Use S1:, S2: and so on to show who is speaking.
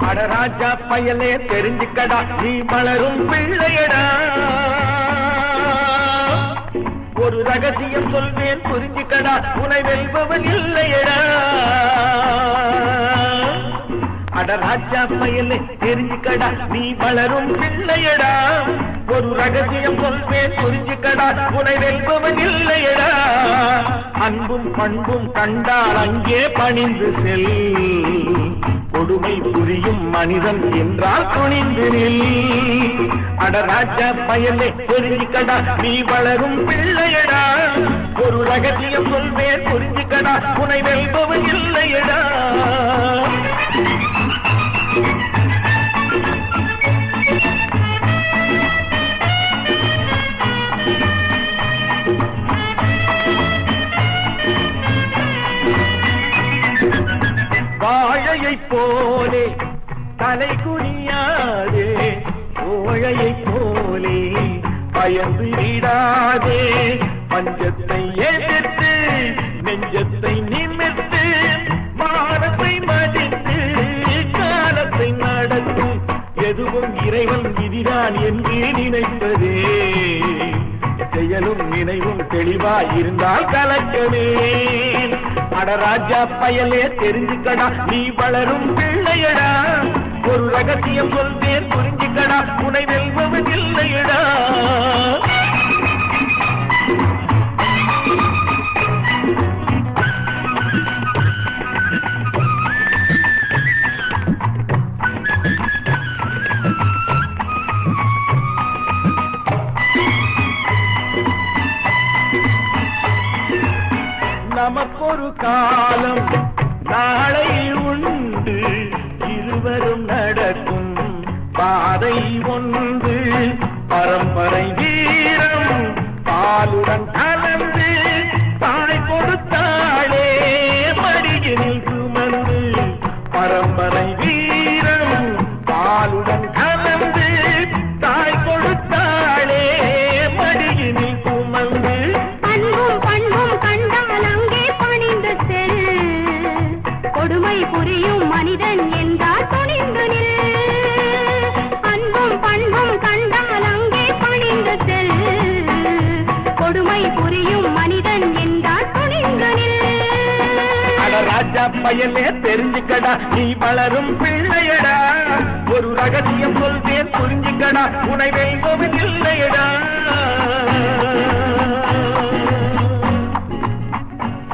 S1: அடராஜா பயலே தெரிஞ்சுக்கடா நீ வளரும் பிள்ளையடா ஒரு ரகசியம் சொல்வேன் புரிஞ்சுக்கடா உனை வெல்பவன் இல்லையடா அடராஜா பயலே தெரிஞ்சுக்கடா நீ வளரும் பிள்ளையடா ஒரு ரகசியம் சொல்வேன் புரிஞ்சுக்கடா உனை வெல்பவன் இல்லையடா அன்பும் பண்பும் கண்டால் அங்கே பணிந்து செல் கொடுமை புரியும் மனிதன் என்றால் துணிந்து நில் அடராஜா பயலே தெரிஞ்சுக்கடா நீ வளரும் பிள்ளையடா ஒரு ரகசியம் சொல்வேன் புரிஞ்சுக்கடா உனை வெல்பவன் இல்லையடா வாழையைப் போலே தலை குனியாதே கோழையைப் போலே பயந்து விடாதே பஞ்சத்தை எதிர்த்து நெஞ்சத்தை நிமிர்த்து மானத்தை மதித்து காலத்தை நடத்து எதுவும் இறைவன் விதிதான் என்று நினைப்பதே செயலும் நினைவும் தெளிவாய் இருந்தால் கலக்கமே அடராஜா பயலே தெரிஞ்சுக்கடா நீ வளரும் பிள்ளையடா ஒரு ரகசியம் சொல்வேன் புரிஞ்சுக்கடா உனை வெல்பவன் இல்லையடா நமக்கொரு காலம் நாளை உண்டு இருவரும் நடக்கும் பாதை ஒன்று பரம்பரை வீரம் பாலுடன் கலந்து தாய் கொடுத்தாளே மடியினில் சுமந்து பரம்பரை வீரம் பாலுடன் கலந்து தாய் கொடுத்தாளே மடியினில் சுமந்து
S2: அன்பும் பண்பும் கண்டால் அங்கே பணிந்து செல் கொடுமை புரியும் மனிதன் என்றால் துணிந்து நில் அன்பும் பண்பும் கண்டால் அங்கே பணிந்து செல் கொடுமை புரியும் மனிதன் என்றால் துணிந்து நில்
S1: அட ராஜா பயலே தெரிஞ்சுக்கடா நீ வளரும் பிள்ளையடா ஒரு ரகசியம் சொல்வேன் புரிஞ்சுக்கடா உனை வெல்பவன்